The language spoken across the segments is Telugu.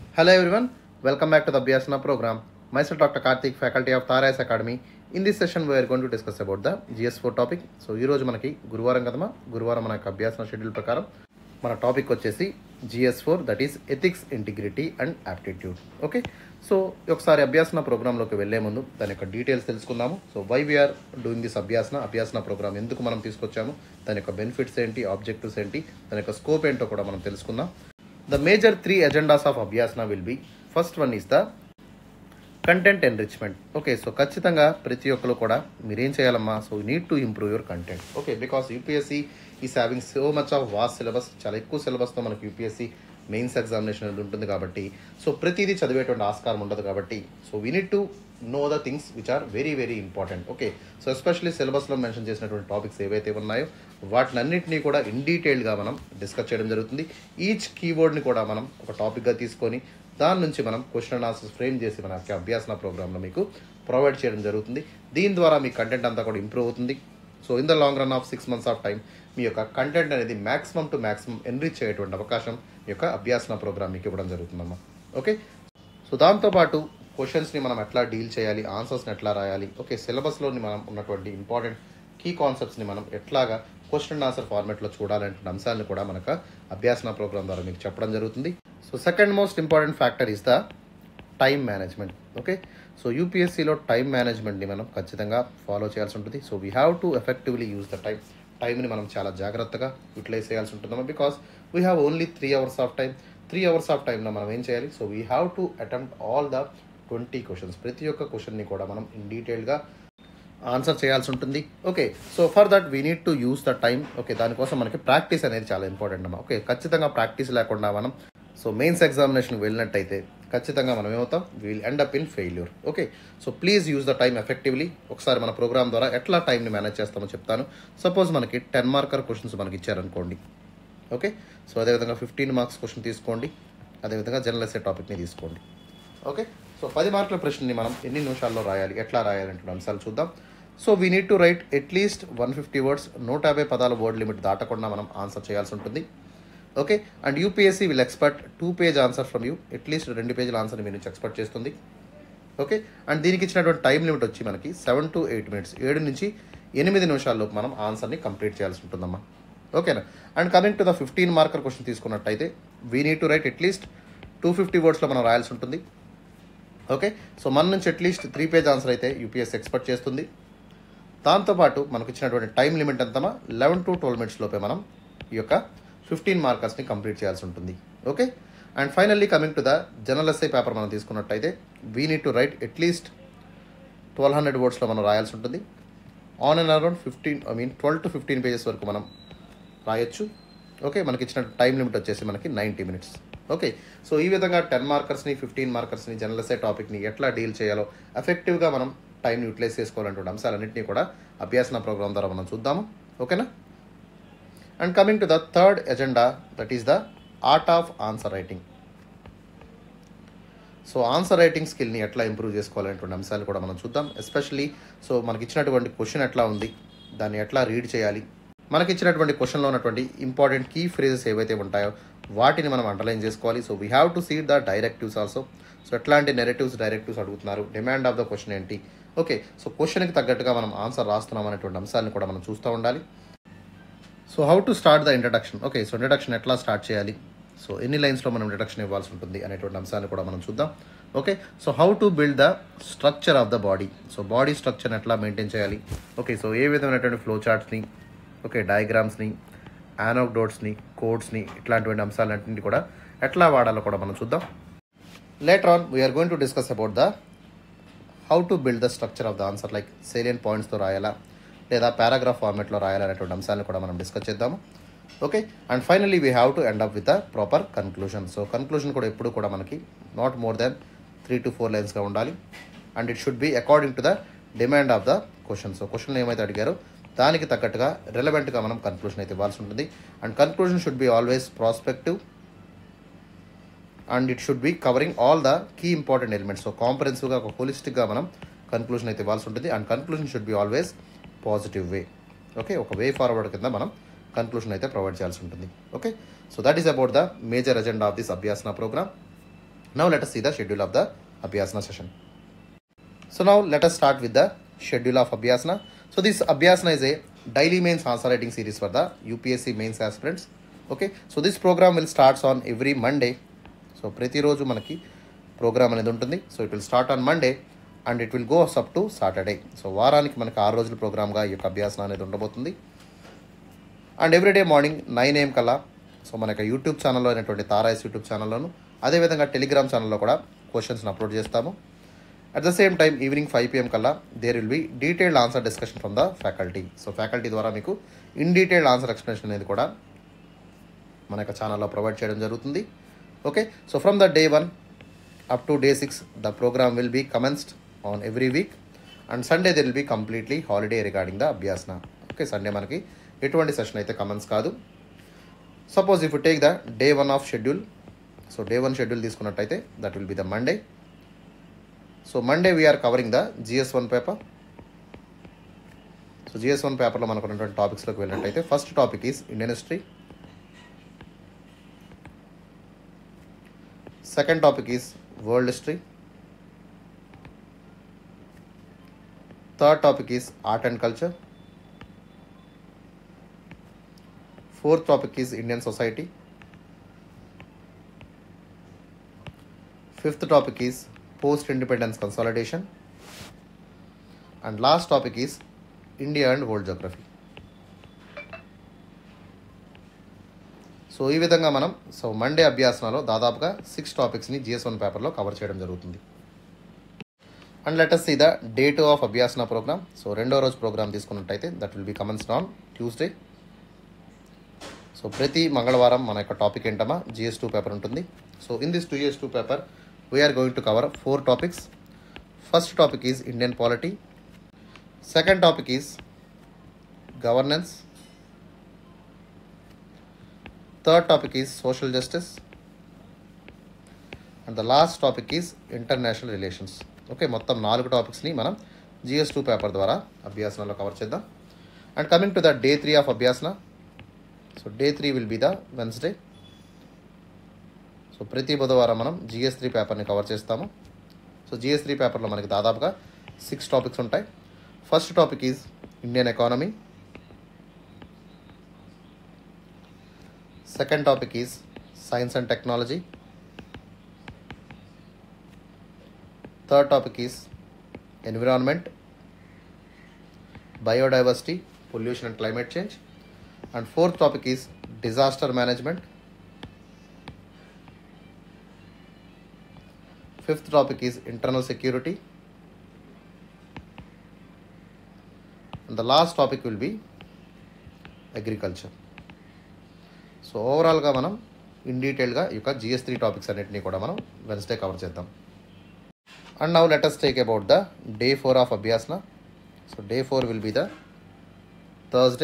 Hello everyone, welcome back to the Abhyasana program. Myself Dr. Karthik, faculty of Taras Academy. In this session we are going to discuss about the GS4 topic so ఈ రోజు మనకి గురువారం కదమా గురువారం మన యొక్క అభ్యాసన షెడ్యూల్ ప్రకారం మన టాపిక్ వచ్చేసి GS four that is ethics integrity and aptitude okay so ఒకసారి అభ్యాసన ప్రోగ్రాంలోకి వెళ్లే ముందు దాని యొక్క డీటెయిల్స్ తెలుసుకుందాము so why we are doing this Abhyasana Abhyasana program ఎందుకు మనం తీసుకొచ్చాము దాని యొక్క బెనిఫిట్స్ ఏంటి ఆబ్జెక్టివ్స్ ఏంటి దాని యొక్క స్కోప్ ఏంటో కూడా మనం తెలుసుకుందాం the major three agendas of Abhyasana will be first one is the content enrichment okay so ఖచ్చితంగా ప్రతి ఒక్కరు కూడా మీరేం చేయాలమ్మా so need to improve your content okay because UPSC is having so much of vast syllabus చాలా ఎక్కువ సిలబస్తో మనకి యూపీఎస్సీ మెయిన్స్ ఎగ్జామినేషన్ అనేది ఉంటుంది కాబట్టి సో ప్రతిదీ చదివేటువంటి ఆస్కారం ఉండదు కాబట్టి so we need to know the things which are very very important okay so especially సిలబస్లో మెన్షన్ చేసినటువంటి టాపిక్స్ ఏవైతే ఉన్నాయో వాటినన్నింటినీ కూడా ఇన్ డీటెయిల్గా మనం డిస్కస్ చేయడం జరుగుతుంది ఈచ్ కీవర్డ్ని కూడా మనం ఒక టాపిక్గా తీసుకొని దాని నుంచి మనం క్వశ్చన్ అండ్ ఆన్సర్స్ ఫ్రేమ్ చేసి మన యొక్క అభ్యాసన ప్రోగ్రామ్లో మీకు ప్రొవైడ్ చేయడం జరుగుతుంది దీని ద్వారా మీ కంటెంట్ అంతా కూడా ఇంప్రూవ్ అవుతుంది so in the long run of six months of time మీ యొక్క కంటెంట్ అనేది మాక్సిమం టు మాక్సిమం ఎన్రిచ్ అయ్యేటువంటి అవకాశం ఈ యొక్క అభ్యాసన ప్రోగ్రామ్ మీకు ఇవ్వడం జరుగుతుందమ్మా ఓకే సో దాంతోపాటు క్వశ్చన్స్ని మనం ఎట్లా డీల్ చేయాలి ఆన్సర్స్ని ఎట్లా రాయాలి ఓకే సిలబస్లోని మనం ఉన్నటువంటి ఇంపార్టెంట్ కీ కాన్సెప్ట్స్ని మనం ఎట్లాగా క్వశ్చన్ అండ్ ఆన్సర్ ఫార్మాట్లో చూడాలంటే అంశాలను కూడా మనకు అభ్యాసన ప్రోగ్రామ్ ద్వారా మీకు చెప్పడం జరుగుతుంది so second most important factor is the time management okay so యూపీఎస్సీలో టైం మేనేజ్మెంట్ని మనం ఖచ్చితంగా ఫాలో చేయాల్సి ఉంటుంది so we have to effectively use the time టైంని మనం చాలా జాగ్రత్తగా యూటిలైజ్ చేయాల్సి ఉంటుందమ్మా because we have only three hours of time three hours of టైంలో మనం ఏం చేయాలి so we have to attempt all the twenty questions ప్రతి ఒక్క క్వశ్చన్ని కూడా మనం ఇన్ డీటెయిల్గా ఆన్సర్ చేయాల్సి ఉంటుంది okay so for that we need to use the time okay దానికోసం మనకి ప్రాక్టీస్ అనేది చాలా ఇంపార్టెంట్ అమ్మా ఓకే ఖచ్చితంగా ప్రాక్టీస్ లేకుండా మనం సో మెయిన్స్ ఎగ్జామినేషన్కి వెళ్ళినట్టయితే ఖచ్చితంగా మనం ఏమవుతాం we'll end up in failure okay so please use the time effectively ఒకసారి మన ప్రోగ్రామ్ ద్వారా ఎట్లా టైంని మేనేజ్ చేస్తామో చెప్తాను సపోజ్ మనకి టెన్ మార్కర్ క్వశ్చన్స్ మనకి ఇచ్చారనుకోండి ఓకే సో అదేవిధంగా ఫిఫ్టీన్ మార్క్స్ క్వశ్చన్ తీసుకోండి అదేవిధంగా జనరల్ ఎస్ఏ టాపిక్ని తీసుకోండి ఓకే సో పది మార్కుల ప్రశ్నని మనం ఎన్ని నిమిషాల్లో రాయాలి ఎట్లా రాయాలి అంటే అంశాలు చూద్దాం so we need to write at least one fifty words నూట యాభై పదాల వర్డ్ లిమిట్ దాటకుండా మనం ఆన్సర్ చేయాల్సి ఉంటుంది okay and UPSC will expect two page answer from you at least రెండు పేజీల ఆన్సర్ మీ నుంచి ఎక్స్పెక్ట్ చేస్తుంది ఓకే అండ్ దీనికి ఇచ్చినటువంటి టైం లిమిట్ వచ్చి మనకి సెవెన్ టు ఎయిట్ మినిట్స్ ఏడు నుంచి ఎనిమిది నిమిషాల్లోపు మనం ఆన్సర్ని కంప్లీట్ చేయాల్సి ఉంటుందమ్మా ఓకేనా and coming to the fifteen marker question తీసుకున్నట్టయితే we need to write at least two fifty వర్డ్స్లో మనం రాయాల్సి ఉంటుంది ఓకే సో మన నుంచి అట్లీస్ట్ త్రీ పేజ్ ఆన్సర్ అయితే యూపీఎస్ ఎక్స్పెక్ట్ చేస్తుంది దాంతోపాటు మనకు ఇచ్చినటువంటి టైం లిమిట్ ఎంతమా లెవెన్ టు ట్వెల్వ్ మినిట్స్ లోపే మనం ఈ యొక్క ఫిఫ్టీన్ మార్కర్స్ని కంప్లీట్ చేయాల్సి ఉంటుంది okay and finally coming to the general essay paper మనం తీసుకున్నట్టయితే we need to write at least twelve hundred వర్డ్స్లో మనం రాయాల్సి ఉంటుంది on and around fifteen I mean twelve to fifteen pages వరకు మనం రాయొచ్చు ఓకే మనకి ఇచ్చిన టైం లిమిట్ వచ్చేసి మనకి నైంటీ మినిట్స్ ఓకే సో ఈ విధంగా టెన్ మార్కర్స్ని ఫిఫ్టీన్ మార్కర్స్ని జనరల్ ఎస్ఐ టాపిక్ని ఎట్లా డీల్ చేయాలో ఎఫెక్టివ్గా మనం టైం యూటిలైజ్ చేసుకోవాలంటే అంశాలన్నింటినీ కూడా అభ్యాసన ప్రోగ్రామ్ ద్వారా మనం చూద్దాము ఓకేనా and coming to the third agenda that is the art of answer writing so answer writing స్కిల్ని ఎట్లా ఇంప్రూవ్ చేసుకోవాలనేటువంటి అంశాలు కూడా మనం చూద్దాం ఎస్పెషల్లీ సో మనకి ఇచ్చినటువంటి క్వశ్చన్ ఎట్లా ఉంది దాన్ని ఎట్లా రీడ్ చేయాలి మనకి ఇచ్చినటువంటి క్వశ్చన్లో ఉన్నటువంటి ఇంపార్టెంట్ కీ ఫ్రేజెస్ ఏవైతే ఉంటాయో వాటిని మనం అండర్లైన్ చేసుకోవాలి so we have to see the directives also so ఎట్లాంటి నెరేటివ్స్ డైరెక్టివ్స్ అడుగుతున్నారు డిమాండ్ ఆఫ్ ద క్వశ్చన్ ఏంటి ఓకే సో క్వశ్చన్కి తగ్గట్టుగా మనం ఆన్సర్ రాస్తున్నాం అనేటువంటి అంశాలను కూడా మనం చూస్తూ ఉండాలి so how to start the introduction okay so introduction ఎట్లా స్టార్ట్ చేయాలి సో ఎన్ని లైన్స్లో మనం ఇంట్రడక్షన్ ఇవ్వాల్సి ఉంటుంది అనేటువంటి అంశాన్ని కూడా మనం చూద్దాం okay so how to build the structure of the body so body స్ట్రక్చర్ని ఎట్లా మెయింటైన్ చేయాలి ఓకే సో ఏ విధమైనటువంటి ఫ్లో చార్ట్స్ని ఓకే డయాగ్రామ్స్ని యానోక్డోట్స్ని కోడ్స్ని ఇట్లాంటివంటి అంశాలన్నింటినీ కూడా ఎట్లా వాడాలో కూడా మనం చూద్దాం later on we are going to discuss about the how to build the structure of the answer like salient పాయింట్స్తో రాయాలా లేదా పారాగ్రాఫ్ ఫార్మేట్లో రాయాలనేటువంటి అంశాలను కూడా మనం డిస్కస్ చేద్దాము okay and finally we have to end up with the proper conclusion so conclusion కూడా ఎప్పుడు కూడా మనకి not more than three to four లైన్స్గా ఉండాలి and it should be according to the demand of the question so question ఏమైతే అడిగారో దానికి తగ్గట్టుగా రిలవెంట్గా మనం కన్క్లూషన్ అయితే ఇవ్వాల్సి ఉంటుంది and conclusion should be always prospective and it should be covering all the key important elements so కాంపరెన్సివ్గా ఒక హోలిస్టిక్గా మనం కన్క్లూషన్ అయితే ఇవ్వాల్సి ఉంటుంది and conclusion should be always positive way okay ఒక వే ఫార్వర్డ్ కింద మనం కన్క్లూషన్ అయితే ప్రొవైడ్ చేయాల్సి ఉంటుంది okay so that is about the major agenda of this Abhyasana program Now let us see the schedule of the Abhyasana session. So now let us start with the schedule of Abhyasana. So this Abhyasana is a daily mains answer writing series for the UPSC mains aspirants. Okay, so this program will starts on every Monday. So ప్రతిరోజు మనకి ప్రోగ్రామ్ అనేది ఉంటుంది so it will start on Monday and it will go up to Saturday so వారానికి మనకి ఆరు రోజుల ప్రోగ్రామ్గా ఈ యొక్క అభ్యాసం అనేది ఉండబోతుంది and every day morning nine AM కల్లా సో మన యొక్క యూట్యూబ్ ఛానల్లో అయినటువంటి తారాయస్ యూట్యూబ్ ఛానల్లోను అదేవిధంగా టెలిగ్రామ్ ఛానల్లో కూడా క్వశ్చన్స్ని అప్లోడ్ చేస్తాము at the same time evening five PM కల్లా there will be detailed answer discussion from the faculty so faculty ద్వారా మీకు ఇన్ డీటెయిల్డ్ ఆన్సర్ ఎక్స్ప్లెనేషన్ అనేది కూడా మన యొక్క ఛానల్లో ప్రొవైడ్ చేయడం జరుగుతుంది okay so from the day one up to day six the programme will be commenced on every week and Sunday దిల్ will be completely holiday regarding the Abhyasana okay Sunday మనకి ఎటువంటి సెషన్ అయితే కమెన్స్ కాదు suppose if you take the day one of schedule so day one schedule తీసుకున్నట్టయితే that will be the Monday so Monday we are covering the GS one paper so GS one పేపర్లో మనకు ఉన్నటువంటి టాపిక్స్లోకి వెళ్ళినట్టయితే first topic is Indian history second topic is world history third topic is art and culture fourth topic is Indian society fifth topic is post independence consolidation and last topic is India and world geography so ఈ విధంగా మనం సో మండే అభ్యాసనలో దాదాపుగా సిక్స్ టాపిక్స్ని జిఎస్ వన్ పేపర్లో కవర్ చేయడం జరుగుతుంది and let's see the day two of Abhyasana program so రెండో రోజు ప్రోగ్రామ్ తీసుకున్నట్టయితే that will be commenced on Tuesday so ప్రతి మంగళవారం మన యొక్క టాపిక్ ఏంటమా జిఎస్ టూ పేపర్ ఉంటుంది so in this two years two paper we are going to cover four topics first topic is Indian polity second topic is governance third topic is social justice and the last topic is international relations okay మొత్తం నాలుగు టాపిక్స్ని మనం జిఎస్ టూ పేపర్ ద్వారా అభ్యాసనలో కవర్ చేద్దాం and coming to the day three of Abhyasana so day three will be the Wednesday so ప్రతి బుధవారం మనం జిఎస్ త్రీ పేపర్ని కవర్ చేస్తాము సో జిఎస్ త్రీ పేపర్లో మనకి దాదాపుగా సిక్స్ టాపిక్స్ ఉంటాయి first topic is Indian economy second topic is science and technology third topic is environment biodiversity pollution and climate change and fourth topic is disaster management fifth topic is internal security and the last topic will be agriculture so ఓవరాల్గా మనం ఇన్ డీటెయిల్గా ఈ యొక్క జిఎస్ త్రీ టాపిక్స్ అన్నింటినీ కూడా మనం వెన్స్డే కవర్ చేద్దాం and now let's take about the day four of Abhyasana so day four will be the Thursday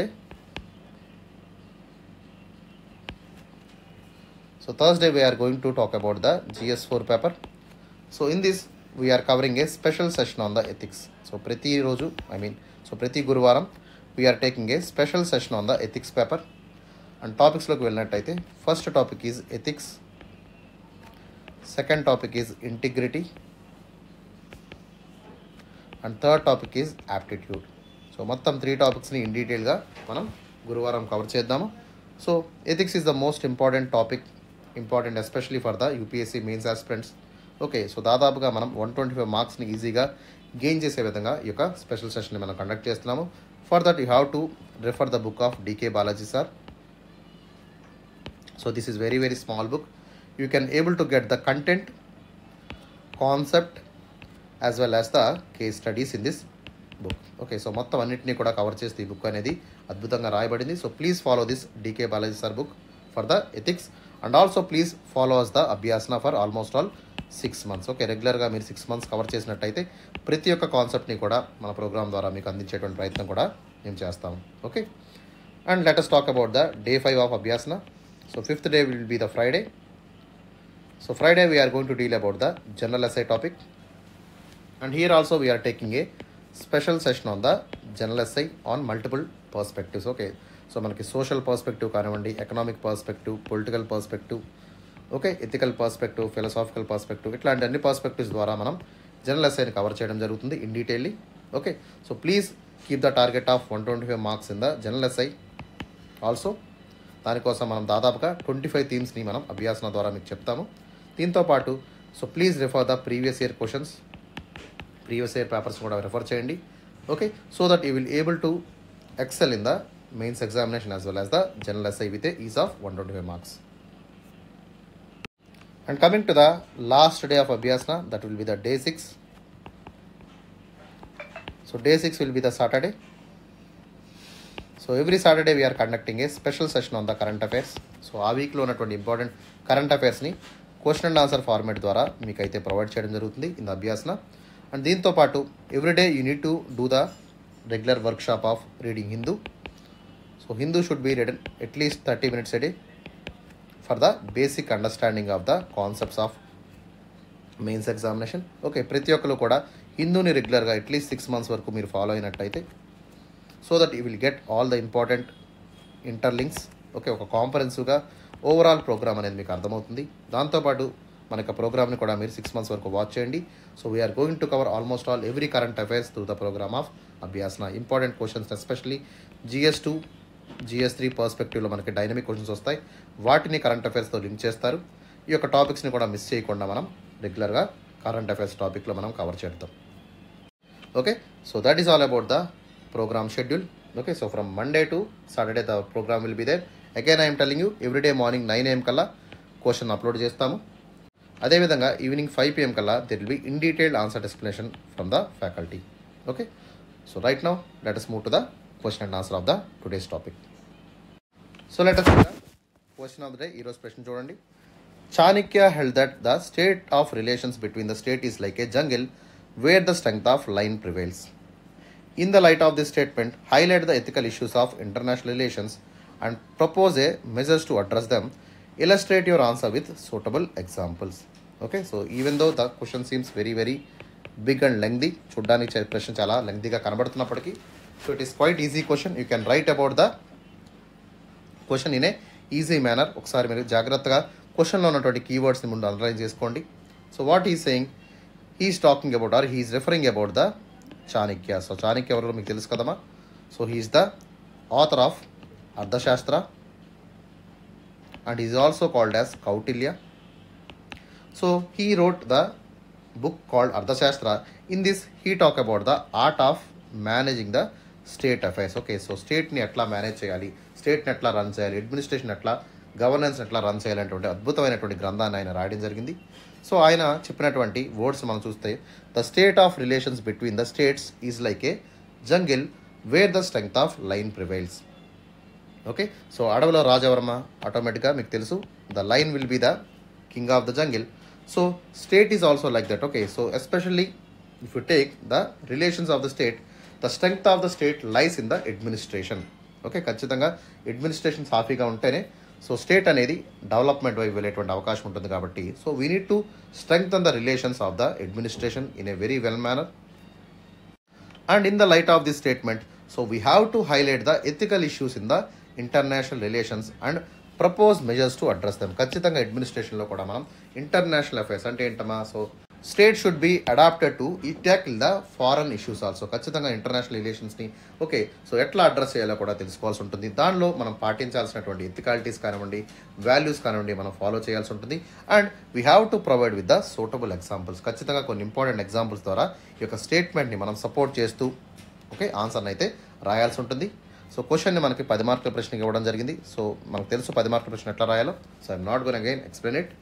so Thursday we are going to talk about the GS four paper so in this we are covering a special session on the ethics so ప్రతిరోజు ఐ మీన్ సో ప్రతి గురువారం we are taking a special session on the ethics paper and టాపిక్స్లోకి వెళ్ళినట్టయితే first topic is ethics second topic is integrity and third topic is aptitude so మొత్తం త్రీ టాపిక్స్ని ఇన్ డీటెయిల్గా మనం గురువారం కవర్ చేద్దాము so ethics is the most important topic important especially for the UPSC mains aspirants okay so దాదాపుగా మనం వన్ ట్వంటీ ఫైవ్ మార్క్స్ని ఈజీగా గెయిన్ చేసే విధంగా ఈ యొక్క స్పెషల్ సెషన్ని మనం కండక్ట్ చేస్తున్నాము for that you have to refer the book of DK Balaji sir so this is very very small book you can able to get the content concept as well as the case studies in this book okay so మొత్తం అన్నింటినీ కూడా కవర్ చేస్తే ఈ బుక్ అనేది అద్భుతంగా రాయబడింది so please follow this DK Balaji sir book for the ethics and also please follow us the Abhyasana for almost all six months okay రెగ్యులర్గా మీరు సిక్స్ మంత్స్ కవర్ చేసినట్టయితే ప్రతి ఒక్క కాన్సెప్ట్ని కూడా మన ప్రోగ్రామ్ ద్వారా మీకు అందించేటువంటి ప్రయత్నం కూడా మేము చేస్తాము okay and let's talk about the day five of Abhyasana so fifth day will be the Friday so Friday we are going to deal about the general essay topic and here also we are taking a special session on the general essay on multiple perspectives okay so మనకి సోషల్ పర్స్పెక్టివ్ కానివ్వండి economic perspective political perspective okay ethical perspective philosophical perspective ఇట్లాంటి అన్ని పర్స్పెక్టివ్స్ ద్వారా మనం జనరల్ ఎస్ఐని కవర్ చేయడం జరుగుతుంది in detailly okay so please keep the target of one twenty five marks in the general essay also దానికోసం మనం దాదాపుగా ట్వంటీ ఫైవ్ థీమ్స్ని మనం అభ్యాసన ద్వారా మీకు చెప్తాము దీంతో పాటు so please refer the previous year questions previous year papers కూడా రెఫర్ చేయండి okay so that you will able to excel in the mains examination as well as the general SI with is of one twenty five marks and coming to the last day of Abhyasana that will be the day six so day six will be the Saturday so every Saturday we are conducting a special session on the current affairs so ఆ వీక్లో ఉన్నటువంటి ఇంపార్టెంట్ కరెంట్ అఫైర్స్ని క్వశ్చన్ అండ్ ఆన్సర్ ఫార్మేట్ ద్వారా మీకు అయితే ప్రొవైడ్ చేయడం జరుగుతుంది ఇన్ ద అభ్యాసన అండ్ దీంతో పాటు everyday you need to do the regular workshop of reading Hindu so Hindu should be return at least thirty minutes a day for the basic understanding of the concepts of mains examination okay ప్రతి ఒక్కరు కూడా హిందూని రెగ్యులర్గా అట్లీస్ట్ సిక్స్ మంత్స్ వరకు మీరు ఫాలో అయినట్టయితే so that you will get all the important interlinks okay ఒక కాంపరెన్సివ్గా ఓవరాల్ ప్రోగ్రామ్ అనేది మీకు అర్థమవుతుంది దాంతోపాటు మనకి ప్రోగ్రామ్ని కూడా మీరు సిక్స్ మంత్స్ వరకు వాచ్ చేయండి so we are going to cover almost all every current affairs through the programme of Abhyasana important questions especially GS two GS three పర్స్పెక్టివ్లో మనకి డైనమిక్ క్వశ్చన్స్ వస్తాయి వాటిని కరెంట్ అఫైర్స్తో లింక్ చేస్తారు ఈ యొక్క టాపిక్స్ని కూడా మిస్ చేయకుండా మనం రెగ్యులర్గా కరెంట్ అఫైర్స్ టాపిక్లో మనం కవర్ చేద్దాం okay so that is all about the programme schedule okay so from Monday to Saturday the programme will be there again I'm telling you everyday morning nine AM కల్లా క్వశ్చన్ అప్లోడ్ చేస్తాము అదేవిధంగా ఈవినింగ్ ఫైవ్ పిఎం కల్లా there will be in detailed answer explanation from the faculty okay so right now let us move to the question and answer of the today's topic so let us question of the day ఈరోజు ప్రశ్న చూడండి Chanakya held that the state of relations between the state is like a jungle where the strength of lion prevails In the light of this statement, highlight the ethical issues of international relations and propose a measures to address them. Illustrate your answer with suitable examples. Okay, so even though the question seems very very big and lengthy, చూడ్డానికి చే- ప్రశ్న చాలా లెంగ్తీగా కనబడుతున్నప్పటికీ so it is quite easy question you can write about the question in a easy manner ఒకసారి మీరు జాగ్రత్తగా క్వశ్చన్లో ఉన్నటువంటి కీవర్డ్స్ని ముందు అండర్లైన్ చేసుకోండి so what is saying he's talking about or he's referring about the Chanakya so Chanakya ఎవరో మీకు తెలుసు కదమ్మా so he's the author of Arthashastra and is also called as Kautilya so he wrote the book called Arthashastra in this he talk about the art of managing the state affairs okay so స్టేట్ని ఎట్లా మేనేజ్ చేయాలి స్టేట్ని ఎట్లా రన్ చేయాలి అడ్మినిస్ట్రేషన్ ఎట్లా గవర్నెన్స్ ఎట్లా రన్ చేయాలనేటువంటి అద్భుతమైనటువంటి గ్రంథాన్ని ఆయన రాయడం జరిగింది సో ఆయన చెప్పినటువంటి వర్డ్స్ మనం చూస్తే the state of relations between the states is like a jungle where the strength of lion prevails okay so అడవిలో రాజవర్మ ఆటోమేటిక్గా మీకు తెలుసు the lion will be the king of the jungle so state is also like that okay so especially if you take the relations of the state the strength of the state lies in the administration okay ఖచ్చితంగా అడ్మినిస్ట్రేషన్ సాఫీగా ఉంటేనే సో స్టేట్ అనేది డెవలప్మెంట్ వైపు వెళ్ళేటువంటి అవకాశం ఉంటుంది కాబట్టి so we need to strength the relations of the administration in a very well manner and in the light of this statement so we have to highlight the ethical issues in the international relations and propose measures to address them ఖచ్చితంగా అడ్మినిస్ట్రేషన్లో కూడా మనం ఇంటర్నేషనల్ అఫైర్స్ అంటే ఏంటమ్మా so state should be adapted to ఈ tackle the foreign issues also ఖచ్చితంగా ఇంటర్నేషనల్ రిలేషన్స్ని ఓకే సో ఎట్లా అడ్రస్ చేయాలో కూడా తెలుసుకోవాల్సి ఉంటుంది దానిలో మనం పాటించాల్సినటువంటి ఎథికాలిటీస్ కానివ్వండి వాల్యూస్ కానివ్వండి మనం ఫాలో చేయాల్సి ఉంటుంది and we have to provide with the suitable examples ఖచ్చితంగా కొన్ని ఇంపార్టెంట్ ఎగ్జాంపుల్స్ ద్వారా ఈ యొక్క స్టేట్మెంట్ని మనం సపోర్ట్ చేస్తూ ఓకే ఆన్సర్ని అయితే రాయాల్సి ఉంటుంది సో క్వశ్చన్ని మనకి పది మార్కుల ప్రశ్నకి ఇవ్వడం జరిగింది సో మనకు తెలుసు పది మార్కుల ప్రశ్న ఎట్లా రాయాలో so I'm not gonna again explain it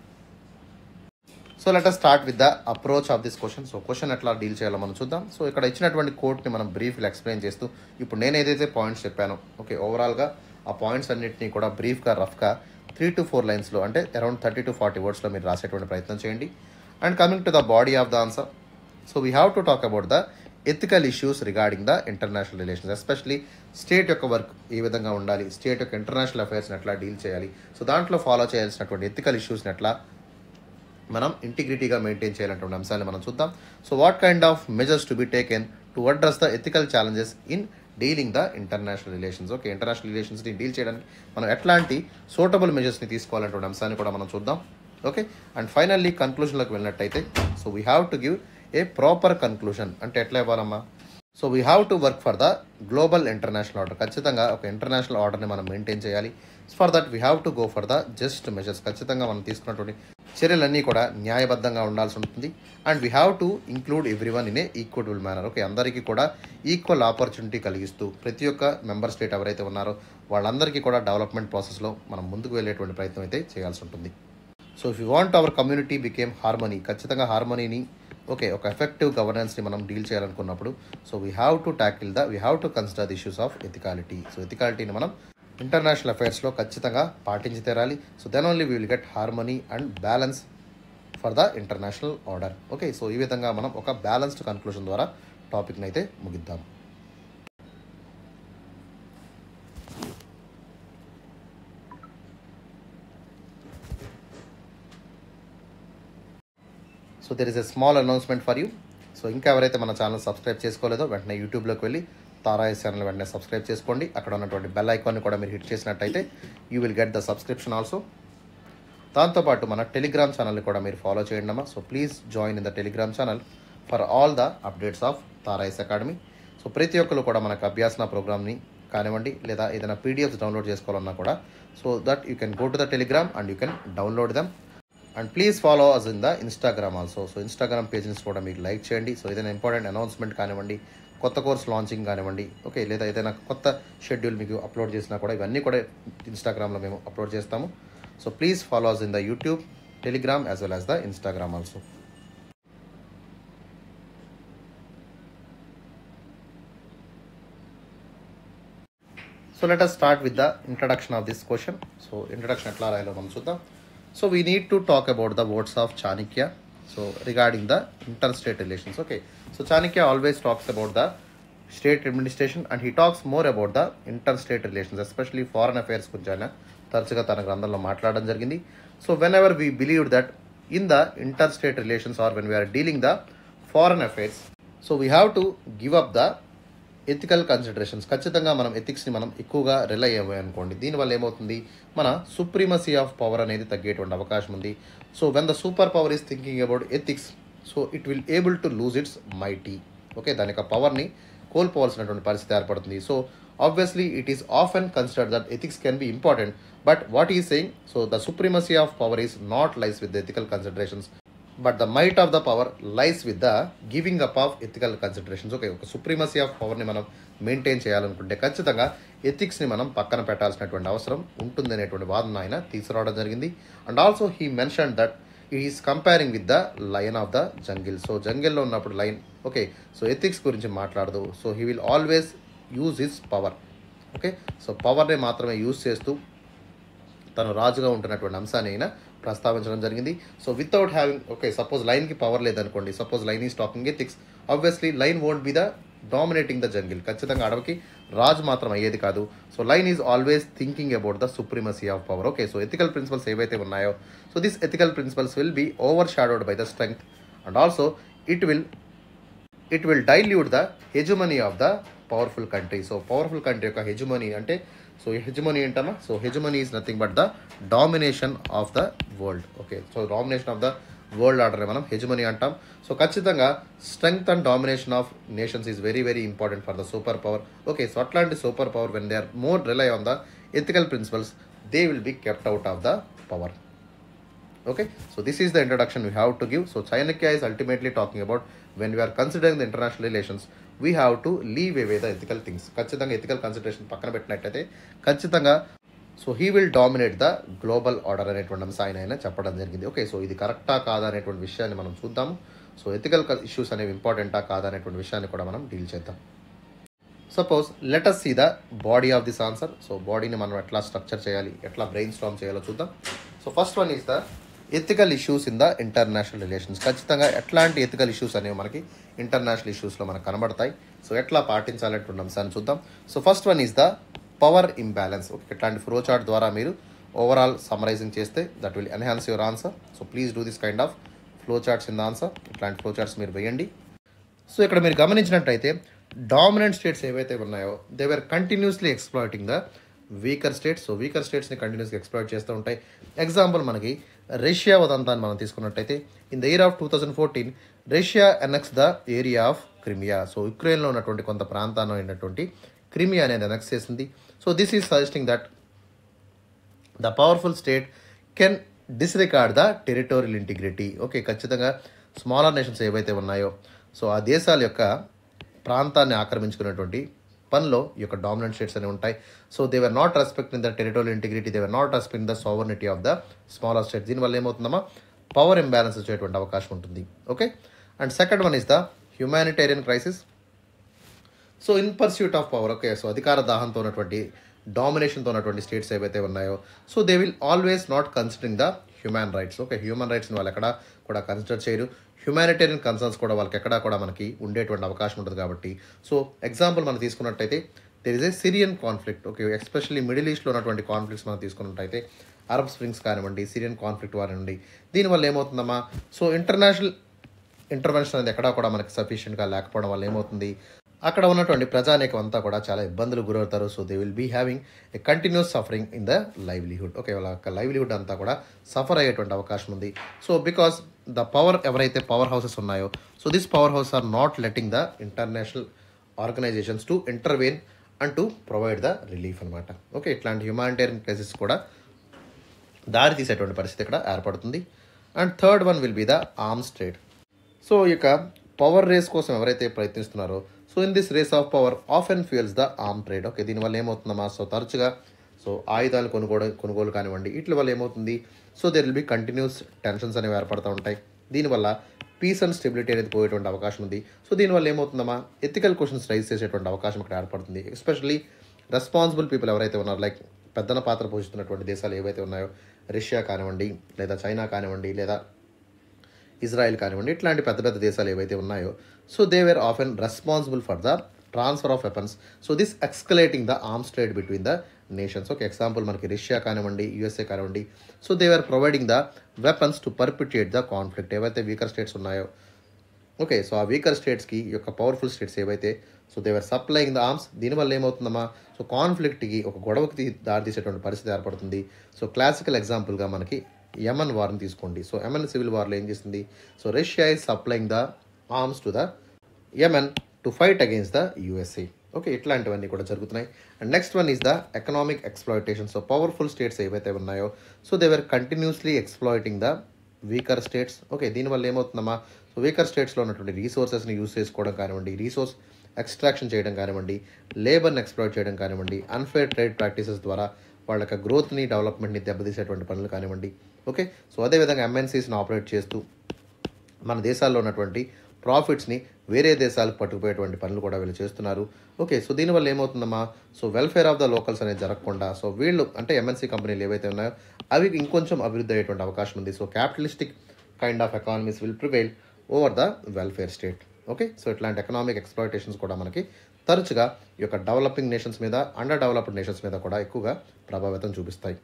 so let us start with the approach of this question so question ఎట్లా డీల్ చేయాలో మనం చూద్దాం సో ఇక్కడ ఇచ్చినటువంటి కోడ్ని మనం బ్రీఫ్గా ఎక్స్ప్లెయిన్ చేస్తూ ఇప్పుడు నేను ఏదైతే పాయింట్స్ చెప్పానో ఓకే ఓవరాల్గా ఆ పాయింట్స్ అన్నింటినీ కూడా బ్రీఫ్గా రఫ్గా త్రీ టు ఫోర్ లైన్స్లో అంటే అరౌండ్ థర్టీ టు ఫార్టీ వర్డ్స్లో మీరు రాసేటువంటి ప్రయత్నం చేయండి and coming to the body of the answer so we have to talk about the ethical issues regarding the international relations especially state యొక్క వర్క్ ఏ విధంగా ఉండాలి స్టేట్ యొక్క ఇంటర్నేషనల్ అఫైర్స్ని ఎట్లా డీల్ చేయాలి సో దాంట్లో ఫాలో చేయాల్సినటువంటి ఎథికల్ ఇష్యూస్ని ఎట్లా మనం ఇంటిగ్రిటీగా మెయింటైన్ చేయాలన్నటువంటి అంశాన్ని మనం చూద్దాం so what kind of measures to be taken to address the ethical challenges in dealing the international relations okay international రిలేషన్స్ని డీల్ చేయడానికి మనం ఎట్లాంటి సూటబుల్ మెజర్స్ని తీసుకోవాలన్నటువంటి అంశాన్ని కూడా మనం చూద్దాం ఓకే అండ్ ఫైనల్లీ కన్క్లూషన్లోకి వెళ్ళినట్టయితే so we have to give a proper conclusion అంటే ఎట్లా ఇవ్వాలమ్మా so we have to work for the global international order ఖచ్చితంగా ఒక ఇంటర్నేషనల్ ఆర్డర్ని మనం మెయింటైన్ చేయాలి for that we have to go for the just measures ఖచ్చితంగా మనం తీసుకున్నటువంటి చర్యలన్నీ కూడా న్యాయబద్ధంగా ఉండాల్సి ఉంటుంది and we have to include every one in a equal manner okay అందరికీ కూడా ఈక్వల్ ఆపర్చునిటీ కలిగిస్తూ ప్రతి ఒక్క మెంబర్ స్టేట్ ఎవరైతే ఉన్నారో వాళ్ళందరికీ కూడా డెవలప్మెంట్ ప్రాసెస్లో మనం ముందుకు వెళ్ళేటువంటి ప్రయత్నం అయితే చేయాల్సి ఉంటుంది so if you want our community became harmony ఖచ్చితంగా హార్మనీని ఓకే ఒక ఎఫెక్టివ్ గవర్నెన్స్ని మనం డీల్ చేయాలనుకున్నప్పుడు so we have to tackle the we have to consider the issues of ethicality so ఎథికాలిటీని మనం ఇంటర్నేషనల్ అఫైర్స్లో ఖచ్చితంగా పాటించి తీరాలి so then only we will get harmony and balance for the international order okay so ఈ విధంగా మనం ఒక బ్యాలెన్స్డ్ కన్క్లూషన్ ద్వారా టాపిక్ని అయితే ముగిద్దాం so there is a small announcement for you so ఇంకా ఎవరైతే మన ఛానల్ సబ్స్క్రైబ్ చేసుకోలేదో వెంటనే యూట్యూబ్లోకి వెళ్ళి తారాయస్ ఛానల్ వెంటనే సబ్స్క్రైబ్ చేసుకోండి అక్కడ ఉన్నటువంటి బెల్ ఐకాన్ని కూడా మీరు హిట్ చేసినట్టయితే you will get the subscription also దాంతోపాటు మన టెలిగ్రామ్ ఛానల్ని కూడా మీరు ఫాలో చేయండి అమ్మా so please join in the Telegram channel for all the updates of Tarayas academy so ప్రతి ఒక్కరు కూడా మనకు అభ్యాసన ప్రోగ్రామ్ని కానివ్వండి లేదా ఏదైనా పీడిఎఫ్స్ డౌన్లోడ్ చేసుకోవాలన్నా కూడా so that you can go to the Telegram and you can download them and please follow us in the Instagram also so Instagram pages కూడా మీకు లైక్ చేయండి సో ఏదైనా ఇంపార్టెంట్ అనౌన్స్మెంట్ కానివ్వండి కొత్త కోర్స్ లాంచింగ్ కానివ్వండి ఓకే లేదా ఏదైనా కొత్త షెడ్యూల్ మీకు అప్లోడ్ చేసినా కూడా ఇవన్నీ కూడా ఇన్స్టాగ్రామ్లో మేము అప్లోడ్ చేస్తాము so please follow us in the YouTube Telegram as well as the Instagram also so let us start with the introduction of this question so introduction ఎట్లా రాయాలో మనం చూద్దాం so we need to talk about the words of Chanakya so regarding the inter state relations okay so Chanakya always talks about the state administration and he talks more about the inter state relations especially foreign affairs గురించి ఆయన తరచుగా తన గ్రంథంలో మాట్లాడడం జరిగింది so when ever we believe that in the inter state relations or when we are dealing the foreign affairs so we have to give up the ethical considerations ఖచ్చితంగా మనం ఎథిక్స్ని మనం ఎక్కువగా రిలై అయ్యాయి అనుకోండి దీనివల్ల ఏమవుతుంది మన సుప్రీమసీ ఆఫ్ పవర్ అనేది తగ్గేటువంటి అవకాశం ఉంది so when the super power is thinking about ethics so it will able to lose its mighty okay దాని యొక్క పవర్ని కోల్పోవాల్సినటువంటి పరిస్థితి ఏర్పడుతుంది so obviously it is of and consider that ethics can be important but what is saying so the supremacy of power is not lies with the ethical considerations but the might of the power lies with the giving up of ethical considerations okay ఒక సుప్రీమసీ ఆఫ్ పవర్ని మనం మెయింటైన్ చేయాలనుకుంటే ఖచ్చితంగా ఎథిక్స్ని మనం పక్కన పెట్టాల్సినటువంటి అవసరం ఉంటుందనేటువంటి వాదన ఆయన తీసుకురావడం జరిగింది and also he mention that is comparing with the lion of the jungle so జంగిల్లో ఉన్నప్పుడు లైన్ ఓకే సో ఎథిక్స్ గురించి మాట్లాడదు so he will always use his power okay so పవర్ని మాత్రమే యూజ్ చేస్తూ తను రాజుగా ఉంటున్నటువంటి అంశాన్ని అయినా ప్రస్తావించడం జరిగింది so without having okay suppose లైన్కి పవర్ లేదనుకోండి suppose lion is talking ethics obviously lion won't be the dominating the jungle ఖచ్చితంగా అడవికి రాజు మాత్రం అయ్యేది కాదు so lion is always thinking about the supremacy of power okay so ethical principles ఏవైతే ఉన్నాయో so this ethical principles will be overshadowed by the strength and also it will it will dilute the hegemony of the powerful country so powerful country యొక్క హెజుమనీ అంటే సో హెజుమనీ ఏంటమ్మా so hegemony is nothing but the domination of the world okay so domination of the world order మనం హెజుమనీ అంటాం సో ఖచ్చితంగా strength and domination of nations is very very important for the super power okay so అట్లాంటి super power when they are more rely on the ethical principles they will be kept out of the power okay so this is the introduction we have to give so chanakya is ultimately talking about when we are considering the international relations we have to leave away the ethical things ఖచ్చితంగా ఎథికల్ కన్సిడరేషన్ పక్కన పెట్టినట్టయితే ఖచ్చితంగా so he will dominate the global order అనేటువంటి అంశం ఆయన ఆయన చెప్పడం జరిగింది ఓకే సో ఇది కరెక్టా కాదా అనేటువంటి విషయాన్ని మనం చూద్దాము సో ఎథికల్ ఇష్యూస్ అనేవి ఇంపార్టెంటా కాదా అనేటువంటి విషయాన్ని కూడా మనం డీల్ చేద్దాం suppose let us see the body of this answer so బాడీని మనం ఎట్లా స్ట్రక్చర్ చేయాలి ఎట్లా బ్రెయిన్ స్టామ్ చేయాలో చూద్దాం so first one is the ethical issues in the international relations ఖచ్చితంగా ఎట్లాంటి ఎథికల్ ఇష్యూస్ అనేవి మనకి ఇంటర్నేషనల్ ఇష్యూస్లో మనకు కనబడతాయి సో ఎట్లా పాటించాలనేటువంటి అంశాన్ని చూద్దాం so first one is the power imbalance okay ఇట్లాంటి ఫ్లో చార్ట్ ద్వారా మీరు ఓవరాల్ సమరైజింగ్ చేస్తే that will enhance your answer so please do this kind of flow charts in the answer ఇట్లాంటి ఫ్లో చార్ట్స్ మీరు వేయండి సో ఇక్కడ మీరు గమనించినట్టయితే డామినెంట్ స్టేట్స్ ఏవైతే ఉన్నాయో they were continuously exploiting the weaker states so weaker స్టేట్స్ని కంటిన్యూస్గా ఎక్స్ప్లాయిట్ చేస్తూ ఉంటాయి ఎగ్జాంపుల్ మనకి రష్యా ఉదంతాన్ని మనం తీసుకున్నట్టయితే in the year of two thousand fourteen Russia annex the area of Crimea so యుక్రెయిన్లో ఉన్నటువంటి కొంత ప్రాంతాన్ని అయినటువంటి క్రిమియా అనేది ఎనెక్స్ చేసింది so this is suggesting that the powerful state can disregard the territorial integrity okay ఖచ్చితంగా స్మాలర్ నేషన్స్ ఏవైతే ఉన్నాయో సో ఆ దేశాల యొక్క ప్రాంతాన్ని ఆక్రమించుకునేటువంటి పనిలో ఈ యొక్క డామినెంట్ స్టేట్స్ అనేవి ఉంటాయి so they were not respecting the territorial integrity they were not respecting the sovereignty of the smaller state దీనివల్ల ఏమవుతుందమ్మా పవర్ ఇంబ్యాలెన్స్ వచ్చేటువంటి అవకాశం ఉంటుంది okay and second one is the humanitarian crisis so in pursuit of power okay so అధికార దాహంతో ఉన్నటువంటి డామినేషన్తో ఉన్నటువంటి స్టేట్స్ ఏవైతే ఉన్నాయో so they will always not considering the human rights okay human రైట్స్ని వాళ్ళు ఎక్కడ కూడా కన్సిడర్ చేయరు హ్యుమానిటేరియన్ కన్సర్న్స్ కూడా వాళ్ళకి ఎక్కడా కూడా మనకి ఉండేటువంటి అవకాశం ఉంటుంది కాబట్టి సో ఎగ్జాంపుల్ మనం తీసుకున్నట్టయితే there is a Syrian conflict okay especially middle ఈస్ట్లో ఉన్నటువంటి కాన్ఫ్లిక్ట్స్ మనం తీసుకున్నట్టయితే అరబ్ స్ప్రింగ్స్ కానివ్వండి సిరియన్ కాన్ఫ్లిక్ట్ కానివ్వండి దీనివల్ల ఏమవుతుందమ్మా సో ఇంటర్నేషనల్ ఇంటర్వెన్షన్ అనేది ఎక్కడా కూడా మనకి సఫిషియెంట్గా లేకపోవడం వల్ల ఏమవుతుంది అక్కడ ఉన్నటువంటి ప్రజానేకం అంతా కూడా చాలా ఇబ్బందులు గురవుతారు so they will be having a continuous suffering in the livelihood okay వాళ్ళ యొక్క లైవ్లీహుడ్ అంతా కూడా సఫర్ అయ్యేటువంటి అవకాశం ఉంది సో బికాస్ ద పవర్ ఎవరైతే పవర్ హౌసెస్ ఉన్నాయో so this power house are not letting the international organisations to intervene and to provide the relief అనమాట ఓకే ఇట్లాంటి హ్యుమానిటేరియన్ కేసెస్ కూడా దారి తీసేటువంటి పరిస్థితి ఇక్కడ ఏర్పడుతుంది and third one will be the arms trade so ఈ యొక్క పవర్ రేస్ కోసం ఎవరైతే ప్రయత్నిస్తున్నారో so in this race of power of and fuels the arm trade okay దీనివల్ల ఏమవుతుందమ్మా సో తరచుగా సో ఆయుధాలు కొనుగోలు కొనుగోలు కానివ్వండి వీటి వల్ల ఏమవుతుంది so there will be continuous tensions అనేవి ఏర్పడుతూ ఉంటాయి దీనివల్ల పీస్ అండ్ స్టెబిలిటీ అనేది పోయేటువంటి అవకాశం ఉంది సో దీనివల్ల ఏమవుతుందమ్మా ఎథికల్ క్వశ్చన్స్ రైజ్ చేసేటువంటి అవకాశం ఇక్కడ ఏర్పడుతుంది ఎస్పెషల్లీ రెస్పాన్సిబుల్ పీపుల్ ఎవరైతే ఉన్నారో లైక్ పెద్దన పాత్ర పోషిస్తున్నటువంటి దేశాలు ఏవైతే ఉన్నాయో రష్యా కానివ్వండి లేదా చైనా కానివ్వండి లేదా ఇజ్రాయెల్ కానివ్వండి ఇట్లాంటి పెద్ద పెద్ద దేశాలు ఏవైతే ఉన్నాయో so they were often responsible for the transfer of weapons so this escalating the arms trade between the nations ఒక ఎగ్జాంపుల్ మనకి రష్యా కానివ్వండి యూఎస్ఏ కానివ్వండి so they are providing the weapons to perpetuate the conflict ఏవైతే వీకర్ స్టేట్స్ ఉన్నాయో ఓకే సో ఆ వీకర్ స్టేట్స్కి ఈ యొక్క పవర్ఫుల్ స్టేట్స్ ఏవైతే so they were supplying the arms దీనివల్ల ఏమవుతుందమ్మా సో కాన్ఫ్లిక్ట్కి ఒక గొడవకి తీ- దారితీసేటువంటి పరిస్థితి ఏర్పడుతుంది సో క్లాసికల్ ఎగ్జాంపుల్గా మనకి యమన్ వార్ని తీసుకోండి సో యమన్ సివిల్ వార్లో ఏం చేసింది so Russia is supplying the arms to the Yemen to fight against the USA okay ఇట్లాంటివన్నీ కూడా జరుగుతున్నాయి and next one is the economic exploitation so powerful states ఏవైతే ఉన్నాయో so they were continuously exploiting the weaker states okay దీనివల్ల ఏమవుతుందమ్మా సో వీకర్ స్టేట్స్లో ఉన్నటువంటి రీసోర్సెస్ని యూస్ చేసుకోవడం కానివ్వండి రీసోర్స్ ఎక్స్ట్రాక్షన్ చేయడం కానివ్వండి లేబర్ని ఎక్స్ప్లాయిట్ చేయడం కానివ్వండి అన్ఫేర్ ట్రేడ్ ప్రాక్టీసెస్ ద్వారా వాళ్ళ యొక్క గ్రోత్ని డెవలప్మెంట్ని దెబ్బతీసేటువంటి పనులు కానివ్వండి ఓకే సో అదేవిధంగా ఎంఎన్సీస్ని ఆపరేట్ చేస్తూ మన దేశాల్లో ఉన్నటువంటి ప్రాఫిట్స్ని వేరే దేశాలకు పట్టుకుపోయేటువంటి పనులు కూడా వీళ్ళు చేస్తున్నారు ఓకే సో దీనివల్ల ఏమవుతుందమ్మా so welfare of the locals అనేది జరగకుండా సో వీళ్ళు అంటే ఎంఎన్సీ కంపెనీలు ఏవైతే ఉన్నాయో అవి ఇంకొంచెం అభివృద్ధి అయ్యేటువంటి అవకాశం ఉంది so capitalistic kind of economies will prevail over the welfare state okay so ఇట్లాంటి ఎకనామిక్ ఎక్స్ప్లాయిటేషన్స్ కూడా మనకి తరచుగా ఈ యొక్క డెవలపింగ్ నేషన్స్ మీద అండర్ డెవలప్డ్ నేషన్స్ మీద కూడా ఎక్కువగా ప్రభావితం చూపిస్తాయి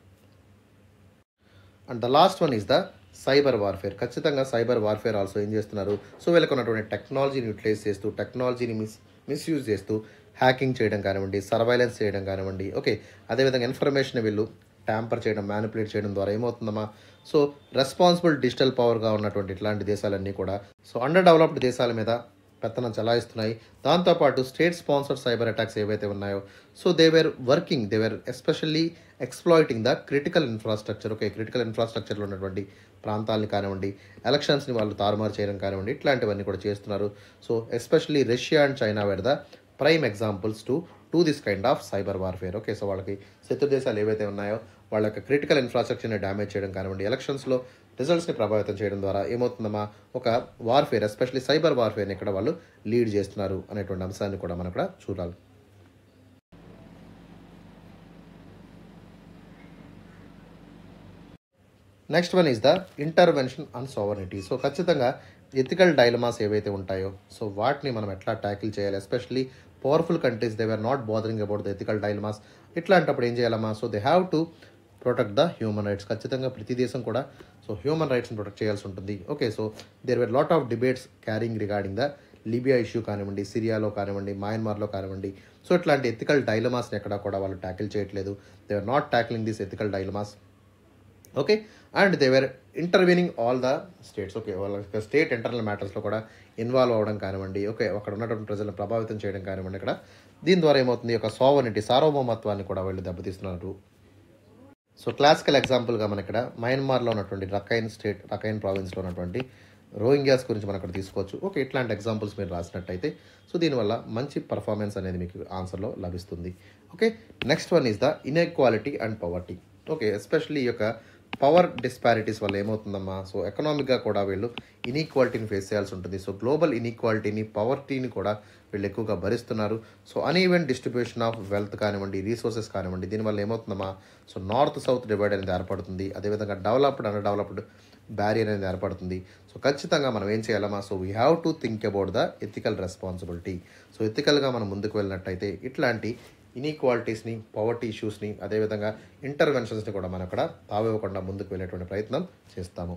and the last one is the cyber warfare ఖచ్చితంగా సైబర్ వార్ఫేర్ ఆల్సో ఏం చేస్తున్నారు సో వీళ్ళకి ఉన్నటువంటి టెక్నాలజీని యూటిలైజ్ చేస్తూ టెక్నాలజీని మిస్ మిస్యూజ్ చేస్తూ హ్యాకింగ్ చేయడం కానివ్వండి సర్వైలెన్స్ చేయడం కానివ్వండి ఓకే అదేవిధంగా ఇన్ఫర్మేషన్ వీళ్ళు ట్యాంపర్ చేయడం మ్యానిపులేట్ చేయడం ద్వారా ఏమవుతుందమ్మా సో రెస్పాన్సిబుల్ డిజిటల్ పవర్గా ఉన్నటువంటి ఇట్లాంటి దేశాలన్నీ కూడా సో అండర్ డెవలప్డ్ దేశాల మీద పెత్తనం చలాయిస్తున్నాయి దాంతోపాటు స్టేట్ స్పాన్సర్డ్ సైబర్ అటాక్స్ ఏవైతే ఉన్నాయో so they were working they were especially exploiting the critical infrastructure okay critical ఇన్ఫ్రాస్ట్రక్చర్లో ఉన్నటువంటి ప్రాంతాలని కానివ్వండి ఎలక్షన్స్ని వాళ్ళు తారుమారు చేయడం కానివ్వండి ఇట్లాంటివన్నీ కూడా చేస్తున్నారు so especially Russia and China were the prime examples to to this kind of cyber warfare okay so వాళ్ళకి శత్రు దేశాలు ఏవైతే ఉన్నాయో వాళ్ళ యొక్క క్రిటికల్ ఇన్ఫ్రాస్ట్రక్చర్ని డ్యామేజ్ చేయడం కానివ్వండి ఎలక్షన్స్లో రిజల్ట్స్ని ప్రభావితం చేయడం ద్వారా ఏమవుతుందమ్మా ఒక వార్ఫేర్ ఎస్పెషల్లీ సైబర్ వార్ఫేర్ని ఇక్కడ వాళ్ళు లీడ్ చేస్తున్నారు అనేటువంటి అంశాన్ని కూడా మనం ఇక్కడ చూడాలి next one is the intervention on sovereignty so ఖచ్చితంగా ఎథికల్ డైలమాస్ ఏవైతే ఉంటాయో సో వాటిని మనం ఎట్లా ట్యాకిల్ చేయాలి especially powerful countries they are not bothering about the ethical dilemmas ఇట్లాంటప్పుడు ఏం చేయాలమ్మా so they have to protect the human rights ఖచ్చితంగా ప్రతి దేశం కూడా సో హ్యూమన్ రైట్స్ని ప్రొటెక్ట్ చేయాల్సి ఉంటుంది okay so there were lot of debates carrying regarding the Libya issue కానివ్వండి సిరియాలో కానివ్వండి మయన్మార్లో కానివ్వండి సో ఇట్లాంటి ఎథికల్ డైలమాస్ని ఎక్కడా కూడా వాళ్ళు ట్యాకిల్ చేయట్లేదు they are not tackling this ethical dilemmas okay and they were intervening all the states okay వాళ్ళ స్టేట్ ఇంటర్నల్ మ్యాటర్స్లో కూడా ఇన్వాల్వ్ అవ్వడం కానివ్వండి ఓకే అక్కడ ఉన్నటువంటి ప్రజలను ప్రభావితం చేయడం కానివ్వండి ఇక్కడ దీని ద్వారా ఏమవుతుంది ఒక సోవనిటీ సార్వభౌమత్వాన్ని కూడా వీళ్ళు దెబ్బతీస్తున్నారు సో క్లాసికల్ ఎగ్జాంపుల్గా మన ఇక్కడ మయన్మార్లో ఉన్నటువంటి రకైన్ స్టేట్ రకైన్ ప్రావిన్స్లో ఉన్నటువంటి రోహింగ్యాస్ గురించి మనం ఇక్కడ తీసుకోవచ్చు ఓకే ఇట్లాంటి ఎగ్జాంపుల్స్ మీరు రాసినట్టయితే సో దీనివల్ల మంచి పర్ఫార్మెన్స్ అనేది మీకు ఆన్సర్లో లభిస్తుంది okay next one is the inequality and poverty okay especially ఈ యొక్క పవర్ డిస్పారిటీస్ వల్ల ఏమవుతుందమ్మా సో ఎకనామిక్గా కూడా వీళ్ళు ఇన్ఈక్వాలిటీని ఫేస్ చేయాల్సి ఉంటుంది సో గ్లోబల్ ఇన్ఈక్వాలిటీని పవర్టీని కూడా వీళ్ళు ఎక్కువగా భరిస్తున్నారు so uneven distribution of wealth కానివ్వండి రీసోర్సెస్ కానివ్వండి దీనివల్ల ఏమవుతుందమ్మా సో నార్త్ సౌత్ డివైడ్ అనేది ఏర్పడుతుంది అదేవిధంగా డెవలప్డ్ అండ్ డెవలప్డ్ బ్యారియర్ అనేది ఏర్పడుతుంది సో ఖచ్చితంగా మనం ఏం చేయాలమ్మా so we have to think about the ethical responsibility so ఎథికల్గా మనం ముందుకు వెళ్ళినట్టయితే ఇట్లాంటి ఇన్ఈక్వాలిటీస్ని పవర్టీ ఇష్యూస్ని అదేవిధంగా ఇంటర్వెన్షన్స్ని కూడా మనం అక్కడ తావివ్వకుండా ముందుకు వెళ్ళేటువంటి ప్రయత్నం చేస్తాము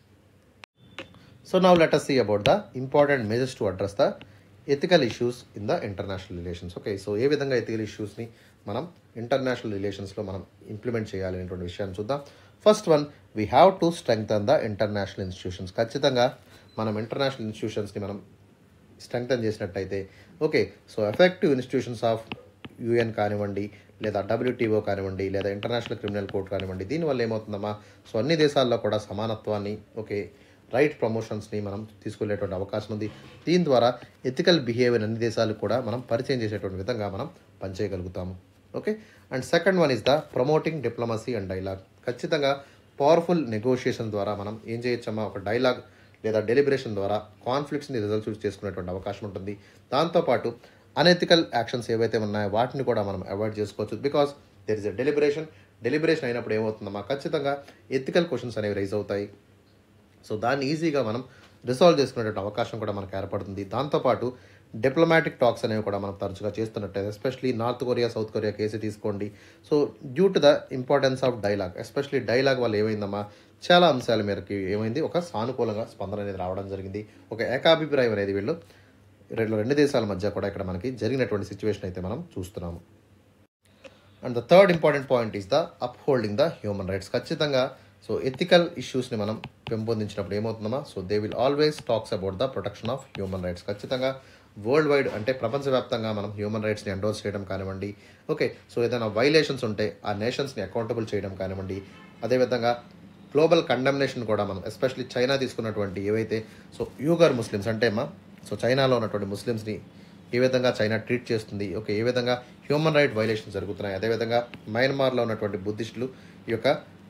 so now let us see about the important measures to address the ethical issues in the international relations okay so ఏ విధంగా ఎథికల్ ఇష్యూస్ని మనం ఇంటర్నేషనల్ రిలేషన్స్లో మనం ఇంప్లిమెంట్ చేయాలి అనేటువంటి విషయాన్ని చూద్దాం first one we have to strengthen the international institutions ఖచ్చితంగా మనం ఇంటర్నేషనల్ ఇన్స్టిట్యూషన్స్ని మనం స్ట్రెంగ్తన్ చేసినట్టయితే okay so effective institutions of UN కానివ్వండి లేదా డబ్ల్యూటీఓ కానివ్వండి లేదా ఇంటర్నేషనల్ క్రిమినల్ కోర్ట్ కానివ్వండి దీనివల్ల ఏమవుతుందమ్మా సో అన్ని దేశాల్లో కూడా సమానత్వాన్ని ఓకే రైట్ ప్రమోషన్స్ని మనం తీసుకెళ్లేటువంటి అవకాశం ఉంది దీని ద్వారా ఎథికల్ బిహేవియర్ అన్ని దేశాలకు కూడా మనం పరిచయం చేసేటువంటి విధంగా మనం పనిచేయగలుగుతాము okay and second one is the promoting diplomacy and dialogue ఖచ్చితంగా పవర్ఫుల్ నెగోషియేషన్ ద్వారా మనం ఏం చేయొచ్చమ్మా ఒక డైలాగ్ లేదా డెలిబరేషన్ ద్వారా కాన్ఫ్లిక్ట్స్ని రిజల్యూట్ చేసుకునేటువంటి అవకాశం ఉంటుంది దాంతోపాటు అనెథికల్ యాక్షన్స్ ఏవైతే ఉన్నాయో వాటిని కూడా మనం అవాయిడ్ చేసుకోవచ్చు because there is a deliberation deliberation అయినప్పుడు ఏమవుతుందమ్మా ఖచ్చితంగా ఎథికల్ క్వశ్చన్స్ అనేవి రైజ్ అవుతాయి సో దాన్ని ఈజీగా మనం రిసాల్వ్ చేసుకునేటువంటి అవకాశం కూడా మనకు ఏర్పడుతుంది దాంతోపాటు డిప్లొమాటిక్ టాక్స్ అనేవి కూడా మనం తరచుగా చేస్తున్నట్టయితే especially North Korea South Korea case తీసుకోండి so due to the importance of dialogue especially dialogue వల్ల ఏమైందమ్మా చాలా అంశాల మేరకి ఏమైంది ఒక సానుకూలంగా స్పందన అనేది రావడం జరిగింది ఒక ఏకాభిప్రాయం అనేది వీళ్ళు రెండు రెండు దేశాల మధ్య కూడా ఇక్కడ మనకి జరిగినటువంటి సిచ్యువేషన్ అయితే మనం చూస్తున్నాము and the third important point is the up holding the human rights ఖచ్చితంగా సో ఎథికల్ ఇష్యూస్ని మనం పెంపొందించినప్పుడు ఏమవుతుందమ్మా so they will always talks about the protection of human rights ఖచ్చితంగా వరల్డ్ వైడ్ అంటే ప్రపంచవ్యాప్తంగా మనం హ్యూమన్ రైట్స్ని ఎండోర్స్ చేయడం కానివ్వండి ఓకే సో ఏదైనా వైలేషన్స్ ఉంటే ఆ నేషన్స్ని అకౌంటబుల్ చేయడం కానివ్వండి అదేవిధంగా గ్లోబల్ కండమ్నేషన్ కూడా మనం ఎస్పెషల్లీ చైనా తీసుకున్నటువంటి ఏవైతే సో యూగర్ ముస్లిమ్స్ అంటే అమ్మా సో చైనాలో ఉన్నటువంటి ముస్లిమ్స్ని ఏ విధంగా చైనా ట్రీట్ చేస్తుంది ఓకే ఏ విధంగా హ్యూమన్ రైట్ వైలేషన్ జరుగుతున్నాయి అదేవిధంగా మయన్మార్లో ఉన్నటువంటి బుద్ధిస్టులు ఈ యొక్క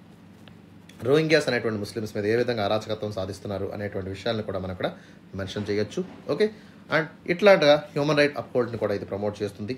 రోహింగ్యాస్ అనేటువంటి ముస్లిమ్స్ మీద ఏ విధంగా అరాచకత్వం సాధిస్తున్నారు అనేటువంటి విషయాలను కూడా మనం ఇక్కడ మెన్షన్ చేయొచ్చు ఓకే అండ్ ఇట్లాంటిగా హ్యూమన్ రైట్ అప్హోల్డ్ని కూడా ఇది ప్రమోట్ చేస్తుంది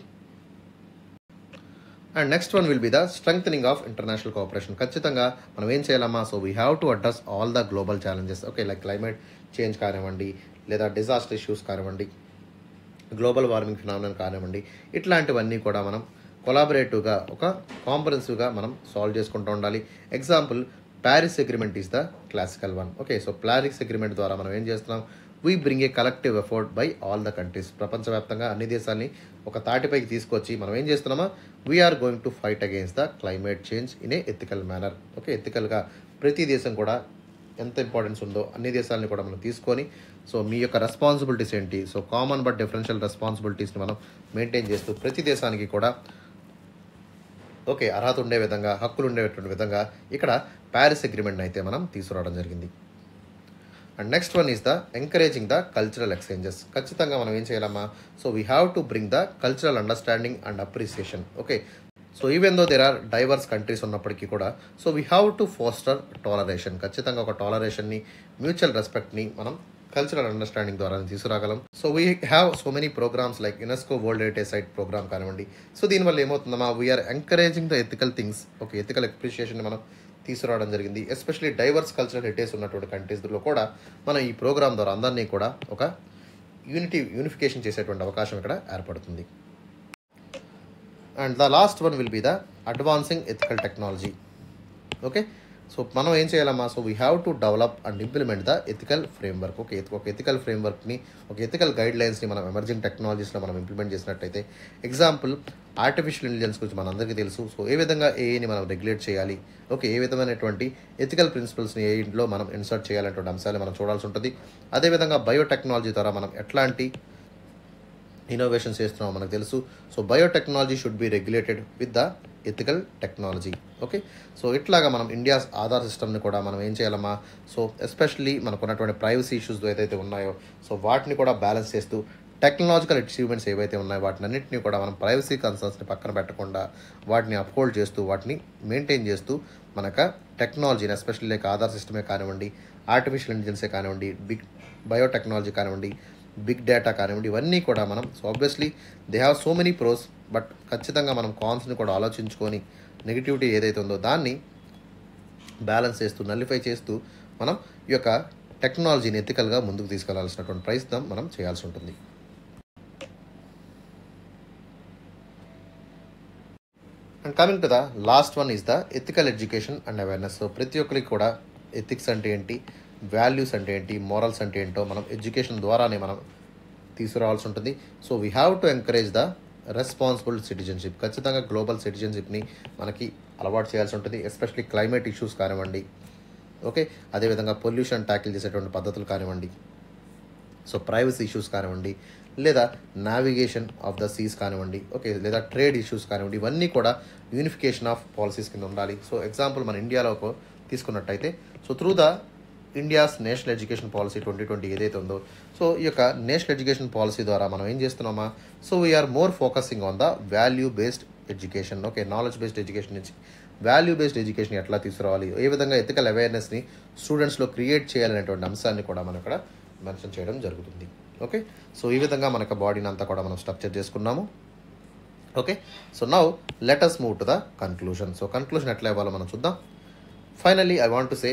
and next one will be the strength of international cooperation ఖచ్చితంగా మనం ఏం చేయాలమ్మా so we have to address all the global challenges okay like climate change కానివ్వండి లేదా డిజాస్టర్ ఇష్యూస్ కానివ్వండి గ్లోబల్ వార్మింగ్ ఫినామినన్ కానివ్వండి ఇట్లాంటివన్నీ కూడా మనం కొలాబరేటివ్గా ఒక కాంపరెన్సివ్గా మనం సాల్వ్ చేసుకుంటూ ఉండాలి example Paris agreement is the classical one okay so Paris agreement ద్వారా మనం ఏం చేస్తున్నాం we bring a collective effort by all the countries ప్రపంచవ్యాప్తంగా అన్ని దేశాలని ఒక తాటిపైకి తీసుకొచ్చి మనం ఏం చేస్తున్నామా we are going to fight against the climate change in a ethical manner okay ఎథికల్గా ప్రతి దేశం కూడా ఎంత ఇంపార్టెన్స్ ఉందో అన్ని దేశాలని కూడా మనం తీసుకొని సో మీ యొక్క రెస్పాన్సిబిలిటీస్ ఏంటి సో కామన్ బట్ డిఫరెన్షియల్ రెస్పాన్సిబిలిటీస్ని మనం మెయింటైన్ చేస్తూ ప్రతి దేశానికి కూడా ఓకే అర్హత ఉండే విధంగా హక్కులు ఉండేటువంటి విధంగా ఇక్కడ ప్యారిస్ అగ్రిమెంట్ అయితే మనం తీసుకురావడం జరిగింది and next one is the encouraging the cultural exchanges ఖచ్చితంగా మనం ఏం చేయాలమ్మా so we have to bring the cultural understanding and appreciation okay so even though there are diverse countries ఉన్నప్పటికీ కూడా so we have to foster toleration ఖచ్చితంగా ఒక టాలరేషన్ని మ్యూచువల్ రెస్పెక్ట్ని మనం కల్చరల్ అండర్స్టాండింగ్ ద్వారా తీసుకురాగలం so we have so many programmes like UNESCO world heritage site programme కానివ్వండి సో దీనివల్ల ఏమవుతుందమ్మా we are encouraging the ethical things ఒక ఎథికల్ అప్రిషియేషన్ మనం తీసుకురావడం జరిగింది ఎస్పెషలీ డైవర్స్ కల్చరల్ హెరిటేజ్ ఉన్నటువంటి కంట్రీస్లో కూడా మనం ఈ ప్రోగ్రామ్ ద్వారా అందరినీ కూడా ఒక యూనిటీ యూనిఫికేషన్ చేసేటువంటి అవకాశం ఇక్కడ ఏర్పడుతుంది and the last one will be the advancing ethical technology okay so మనం ఏం చేయాలమ్మా so we have to develop and implement the ethical framework ఒక ఒక ఎథికల్ ఫ్రేమ్వర్క్ని ఒక ఎథికల్ గైడ్ లైన్స్ని మనం ఎమర్జింగ్ టెక్నాలజీస్లో మనం ఇంప్లిమెంట్ చేసినట్టయితే ఎగ్జాంపుల్ ఆర్టిఫిషియల్ ఇంటెలిజెన్స్ గురించి మనందరికీ తెలుసు సో ఏ విధంగా ఏఐని మనం రెగ్యులేట్ చేయాలి ఓకే ఏ విధమైనటువంటి ఎథికల్ ప్రిన్సిపల్స్ని ఏఐలో మనం ఇన్సర్ట్ చేయాలనేటువంటి అంశాలు మనం చూడాల్సి ఉంటుంది అదేవిధంగా బయోటెక్నాలజీ ద్వారా మనం ఎట్లాంటి ఇన్నోవేషన్స్ చేస్తున్నామో మనకు తెలుసు so biotechnology should be regulated with the ethical technology okay so ఇట్లాగా మనం ఇండియాస్ ఆధార్ సిస్టమ్ని కూడా మనం ఏం చేయాలమ్మా సో ఎస్పెషల్లీ మనకు ఉన్నటువంటి ప్రైవసీ ఇష్యూస్ ఏదైతే ఉన్నాయో సో వాటిని కూడా బ్యాలెన్స్ చేస్తూ టెక్నాలజికల్ అచీవ్మెంట్స్ ఏవైతే ఉన్నాయో వాటిని అన్నింటినీ కూడా మనం ప్రైవసీ కన్సర్న్స్ని పక్కన పెట్టకుండా వాటిని అప్హోల్డ్ చేస్తూ వాటిని మెయింటైన్ చేస్తూ మనక టెక్నాలజీని ఎస్పెషల్లీ లైక్ ఆధార్ సిస్టమే కానివ్వండి ఆర్టిఫిషియల్ ఇంటెలిజెన్సే కానివ్వండి బిగ్ బయోటెక్నాలజీ కానివ్వండి బిగ్ డేటా కానివ్వండి ఇవన్నీ కూడా మనం so obviously they have so many pros but ఖచ్చితంగా మనం కాన్స్ని కూడా ఆలోచించుకొని నెగిటివిటీ ఏదైతే ఉందో దాన్ని బ్యాలెన్స్ చేస్తూ నల్లిఫై చేస్తూ మనం ఈ యొక్క టెక్నాలజీని ఎథికల్గా ముందుకు తీసుకెళ్లాల్సినటువంటి ప్రయత్నం మనం చేయాల్సి ఉంటుంది and coming to the last one is the ethical education and awareness so ప్రతి ఒక్కరికి కూడా ఎథిక్స్ అంటే ఏంటి వాల్యూస్ అంటే ఏంటి మోరల్స్ అంటే ఏంటో మనం ఎడ్యుకేషన్ ద్వారానే మనం తీసుకురావాల్సి ఉంటుంది so we have to encourage the responsible citizenship ఖచ్చితంగా గ్లోబల్ సిటిజన్షిప్ని మనకి అలవాటు చేయాల్సి ఉంటుంది ఎస్పెషలీ క్లైమేట్ ఇష్యూస్ కానివ్వండి ఓకే అదేవిధంగా పొల్యూషన్ ట్యాకిల్ చేసేటువంటి పద్ధతులు కానివ్వండి సో ప్రైవసీ ఇష్యూస్ కానివ్వండి లేదా నావిగేషన్ ఆఫ్ ద సీస్ కానివ్వండి ఓకే లేదా ట్రేడ్ ఇష్యూస్ కానివ్వండి ఇవన్నీ కూడా యూనిఫికేషన్ ఆఫ్ పాలసీస్ కింద ఉండాలి సో ఎగ్జాంపుల్ మన ఇండియాలో ఒక తీసుకున్నట్టయితే so through the India's national education policy twenty twenty ఏదైతే ఉందో సో ఈ యొక్క నేషనల్ ఎడ్యుకేషన్ పాలసీ ద్వారా మనం ఏం చేస్తున్నామా so we are more focusing on the value based education okay knowledge based education నుంచి వాల్యూ బేస్డ్ ఎడ్యుకేషన్ ఎట్లా తీసుకురావాలి ఏ విధంగా ఎథికల్ అవేర్నెస్ని స్టూడెంట్స్లో క్రియేట్ చేయాలనేటువంటి అంశాన్ని కూడా మనం ఇక్కడ మెన్షన్ చేయడం జరుగుతుంది ఓకే సో ఈ విధంగా మనకు బాడీని అంతా కూడా మనం స్ట్రక్చర్ చేసుకున్నాము okay so now let us move to the conclusion so conclusion ఎట్లా ఇవ్వాలో మనం చూద్దాం finally I want to say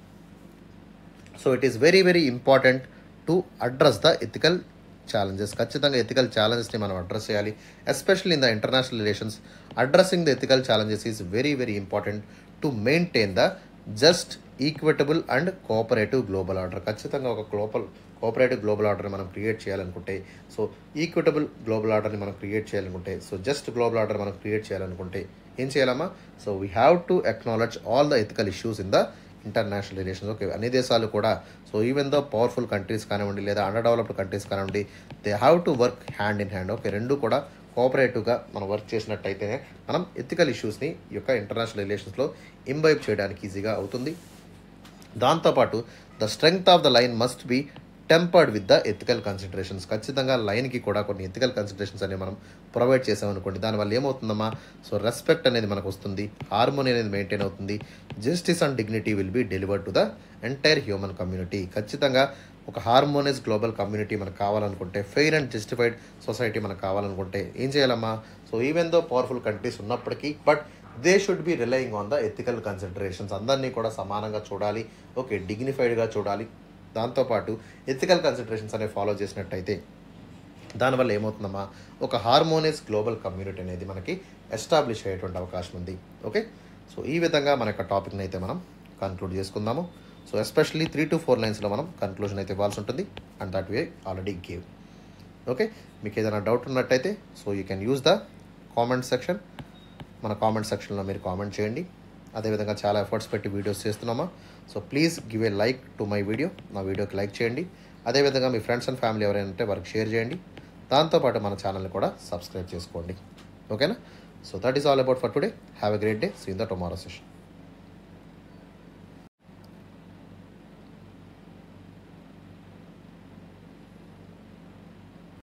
so it is very very important to address the ethical challenges ఖచ్చితంగా ఎథికల్ ఛాలెంజెస్ని మనం అడ్రస్ చేయాలి especially in the international relations addressing the ethical challenges is very very important to maintain the just equitable and cooperative global order ఖచ్చితంగా ఒక గ్లోబల్ కోఆపరేటివ్ గ్లోబల్ ఆర్డర్ని మనం క్రియేట్ చేయాలనుకుంటే సో ఈక్విటబుల్ గ్లోబల్ ఆర్డర్ని మనం క్రియేట్ చేయాలనుకుంటే సో జస్ట్ గ్లోబల్ ఆర్డర్ మనం క్రియేట్ చేయాలనుకుంటే ఏం చేయాలమ్మా so we have to acknowledge all the ethical issues in the international relations okay అన్ని దేశాలు కూడా so even though powerful countries కానివ్వండి లేదా అండర్ డెవలప్డ్ కంట్రీస్ కానివ్వండి they have to work hand in hand okay రెండు కూడా కోఆపరేటివ్గా మనం వర్క్ చేసినట్టయితే మనం ఎథికల్ ఇష్యూస్ని ఈ యొక్క ఇంటర్నేషనల్ రిలేషన్స్లో ఇంబైబ్ చేయడానికి ఈజీగా అవుతుంది దాంతోపాటు the strength of the line must be tempered with the ethical considerations ఖచ్చితంగా లైన్కి కూడా కొన్ని ఎథికల్ కన్సిడరేషన్స్ అనేవి మనం ప్రొవైడ్ చేసామనుకోండి దానివల్ల ఏమవుతుందమ్మా సో రెస్పెక్ట్ అనేది మనకు వస్తుంది హార్మోనీ అనేది మెయింటైన్ అవుతుంది justice and dignity will be delivered to the entire human community ఖచ్చితంగా ఒక హార్మోనియస్ గ్లోబల్ కమ్యూనిటీ మనకు కావాలనుకుంటే ఫెయిర్ అండ్ జస్టిఫైడ్ సొసైటీ మనకు కావాలనుకుంటే ఏం చేయాలమ్మా so even though powerful countries ఉన్నప్పటికీ but they should be relying on the ethical considerations అందరినీ కూడా సమానంగా చూడాలి ఓకే డిగ్నిఫైడ్గా చూడాలి దాంతోపాటు ఎథికల్ కన్సిడరేషన్స్ అనేవి ఫాలో చేసినట్టయితే దానివల్ల ఏమవుతుందమ్మా ఒక హార్మోనియస్ గ్లోబల్ కమ్యూనిటీ అనేది మనకి ఎస్టాబ్లిష్ అయ్యేటువంటి అవకాశం ఉంది ఓకే సో ఈ విధంగా మన యొక్క టాపిక్ని అయితే మనం కన్క్లూడ్ చేసుకుందాము so especially three to four లైన్స్లో మనం కన్క్లూజన్ అయితే ఇవ్వాల్సి ఉంటుంది and that way already gave okay మీకు ఏదైనా డౌట్ ఉన్నట్టయితే so you can use the comment section మన కామెంట్ సెక్షన్లో మీరు కామెంట్ చేయండి అదేవిధంగా చాలా ఎఫర్ట్స్ పెట్టి వీడియోస్ చేస్తున్నామా so please give a like to my video నా వీడియోకి లైక్ చేయండి అదేవిధంగా మీ ఫ్రెండ్స్ అండ్ ఫ్యామిలీ ఎవరైనా ఉంటే వారికి షేర్ చేయండి దాంతోపాటు మన ఛానల్ని కూడా సబ్స్క్రైబ్ చేసుకోండి ఓకేనా so that is all about for today have a great day see in the tomorrow session